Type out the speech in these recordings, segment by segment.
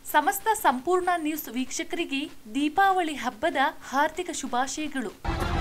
ಸಮಸ್ತ ಸಂಪೂರ್ಣ ನ್ಯೂಸ್ ವೀಕ್ಷಕರಿಗೆ ದೀಪಾವಳಿ ಹಬ್ಬದ ಹಾರ್ದಿಕ ಶುಭಾಶಯಗಳು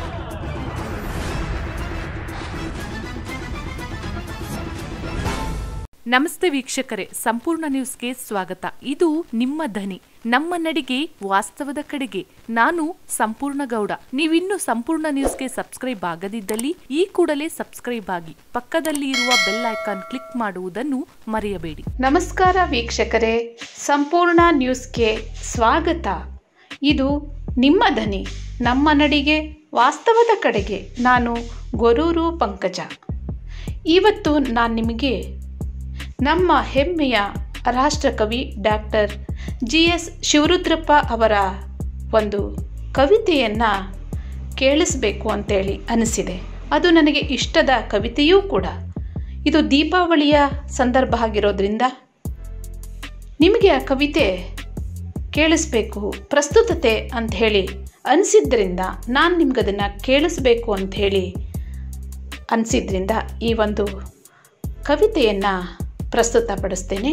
ನಮಸ್ತೆ ವೀಕ್ಷಕರೇ ಸಂಪೂರ್ಣ ನ್ಯೂಸ್ಗೆ ಸ್ವಾಗತ ಇದು ನಿಮ್ಮ ಧ್ವನಿ ನಮ್ಮ ನಡಿಗೆ ವಾಸ್ತವದ ಕಡೆಗೆ ನಾನು ಸಂಪೂರ್ಣ ಗೌಡ ನೀವಿನ್ನು ಸಂಪೂರ್ಣ ನ್ಯೂಸ್ಗೆ ಸಬ್ಸ್ಕ್ರೈಬ್ ಆಗದಿದ್ದಲ್ಲಿ ಈ ಕೂಡಲೇ ಸಬ್ಸ್ಕ್ರೈಬ್ ಆಗಿ ಪಕ್ಕದಲ್ಲಿ ಇರುವ ಬೆಲ್ ಐಕಾನ್ ಕ್ಲಿಕ್ ಮಾಡುವುದನ್ನು ಮರೆಯಬೇಡಿ ನಮಸ್ಕಾರ ವೀಕ್ಷಕರೇ ಸಂಪೂರ್ಣ ನ್ಯೂಸ್ಗೆ ಸ್ವಾಗತ ಇದು ನಿಮ್ಮ ಧ್ವನಿ ನಮ್ಮ ನಡಿಗೆ ವಾಸ್ತವದ ಕಡೆಗೆ ನಾನು ಗೊರೂರು ಪಂಕಜ ಇವತ್ತು ನಾನು ನಿಮಗೆ ನಮ್ಮ ಹೆಮ್ಮೆಯ ರಾಷ್ಟ್ರಕವಿ ಡಾಕ್ಟರ್ ಜಿ ಎಸ್ ಶಿವರುದ್ರಪ್ಪ ಅವರ ಒಂದು ಕವಿತೆಯನ್ನು ಕೇಳಿಸ್ಬೇಕು ಅಂತೇಳಿ ಅನಿಸಿದೆ ಅದು ನನಗೆ ಇಷ್ಟದ ಕವಿತೆಯೂ ಕೂಡ ಇದು ದೀಪಾವಳಿಯ ಸಂದರ್ಭ ಆಗಿರೋದ್ರಿಂದ ನಿಮಗೆ ಆ ಕವಿತೆ ಕೇಳಿಸ್ಬೇಕು ಪ್ರಸ್ತುತತೆ ಅಂತ ಹೇಳಿ ಅನಿಸಿದ್ರಿಂದ ನಾನು ನಿಮ್ಗೆ ಅದನ್ನು ಕೇಳಿಸ್ಬೇಕು ಅಂತ ಹೇಳಿ ಅನಿಸಿದ್ರಿಂದ ಈ ಒಂದು ಕವಿತೆಯನ್ನು ಪ್ರಸ್ತುತಪಡಿಸ್ತೇನೆ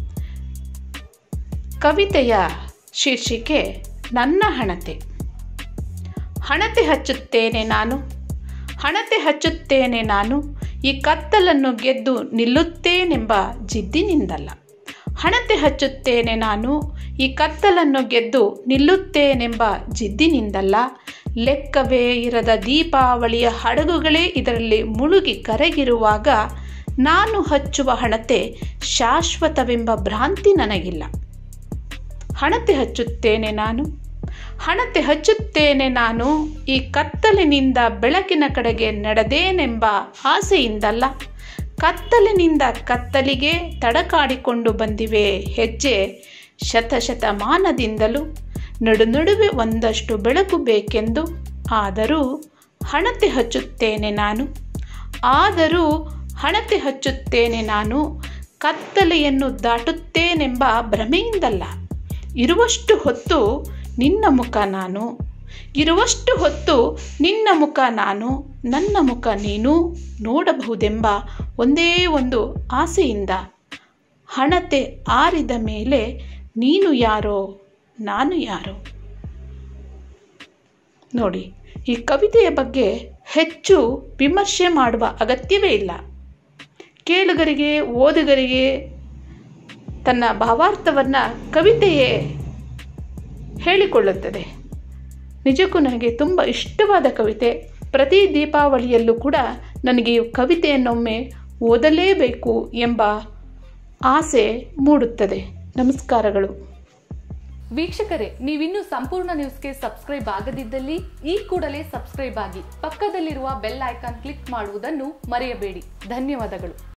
ಕವಿತೆಯ ಶೀರ್ಷಿಕೆ ನನ್ನ ಹಣತೆ ಹಣತೆ ಹಚ್ಚುತ್ತೇನೆ ನಾನು ಹಣತೆ ಹಚ್ಚುತ್ತೇನೆ ನಾನು ಈ ಕತ್ತಲನ್ನು ಗೆದ್ದು ನಿಲ್ಲುತ್ತೇನೆಂಬ ಜಿದ್ದಿನಿಂದಲ್ಲ ಹಣತೆ ಹಚ್ಚುತ್ತೇನೆ ನಾನು ಈ ಕತ್ತಲನ್ನು ಗೆದ್ದು ನಿಲ್ಲುತ್ತೇನೆಂಬ ಜಿದ್ದಿನಿಂದಲ್ಲ ಲೆಕ್ಕವೇ ಇರದ ದೀಪಾವಳಿಯ ಹಡಗುಗಳೇ ಇದರಲ್ಲಿ ಮುಳುಗಿ ಕರಗಿರುವಾಗ ನಾನು ಹಚ್ಚುವ ಹಣತೆ ಶಾಶ್ವತವೆಂಬ ಭ್ರಾಂತಿ ನನಗಿಲ್ಲ ಹಣತೆ ಹಚ್ಚುತ್ತೇನೆ ನಾನು ಹಣತೆ ಹಚ್ಚುತ್ತೇನೆ ನಾನು ಈ ಕತ್ತಲಿನಿಂದ ಬೆಳಕಿನ ಕಡೆಗೆ ನಡೆದೇನೆಂಬ ಆಸೆಯಿಂದಲ್ಲ ಕತ್ತಲಿನಿಂದ ಕತ್ತಲಿಗೆ ತಡಕಾಡಿಕೊಂಡು ಬಂದಿವೆ ಹೆಜ್ಜೆ ಶತಶತಮಾನದಿಂದಲೂ ನಡು ನಡುವೆ ಒಂದಷ್ಟು ಬೆಳಕು ಬೇಕೆಂದು ಆದರೂ ಹಣತೆ ಹಚ್ಚುತ್ತೇನೆ ನಾನು ಆದರೂ ಹಣತೆ ಹಚ್ಚುತ್ತೇನೆ ನಾನು ಕತ್ತಲೆಯನ್ನು ದಾಟುತ್ತೇನೆಂಬ ಭ್ರಮೆಯಿಂದಲ್ಲ ಇರುವಷ್ಟು ಹೊತ್ತು ನಿನ್ನ ಮುಖ ನಾನು ಇರುವಷ್ಟು ಹೊತ್ತು ನಿನ್ನ ಮುಖ ನಾನು ನನ್ನ ಮುಖ ನೀನು ನೋಡಬಹುದೆಂಬ ಒಂದೇ ಒಂದು ಆಸೆಯಿಂದ ಹಣತೆ ಆರಿದ ಮೇಲೆ ನೀನು ಯಾರೋ ನಾನು ಯಾರೋ ನೋಡಿ ಈ ಕವಿತೆಯ ಬಗ್ಗೆ ಹೆಚ್ಚು ವಿಮರ್ಶೆ ಮಾಡುವ ಅಗತ್ಯವೇ ಇಲ್ಲ ಕೇಳುಗರಿಗೆ ಓದುಗರಿಗೆ ತನ್ನ ಭಾವಾರ್ಥವನ್ನು ಕವಿತೆಯೇ ಹೇಳಿಕೊಳ್ಳುತ್ತದೆ ನಿಜಕ್ಕೂ ನನಗೆ ತುಂಬ ಇಷ್ಟವಾದ ಕವಿತೆ ಪ್ರತಿ ದೀಪಾವಳಿಯಲ್ಲೂ ಕೂಡ ನನಗೆ ಈ ಕವಿತೆಯನ್ನೊಮ್ಮೆ ಓದಲೇಬೇಕು ಎಂಬ ಆಸೆ ಮೂಡುತ್ತದೆ ನಮಸ್ಕಾರಗಳು ವೀಕ್ಷಕರೇ ನೀವಿನ್ನೂ ಸಂಪೂರ್ಣ ನ್ಯೂಸ್ಗೆ ಸಬ್ಸ್ಕ್ರೈಬ್ ಆಗದಿದ್ದಲ್ಲಿ ಈ ಕೂಡಲೇ ಸಬ್ಸ್ಕ್ರೈಬ್ ಆಗಿ ಪಕ್ಕದಲ್ಲಿರುವ ಬೆಲ್ ಐಕಾನ್ ಕ್ಲಿಕ್ ಮಾಡುವುದನ್ನು ಮರೆಯಬೇಡಿ ಧನ್ಯವಾದಗಳು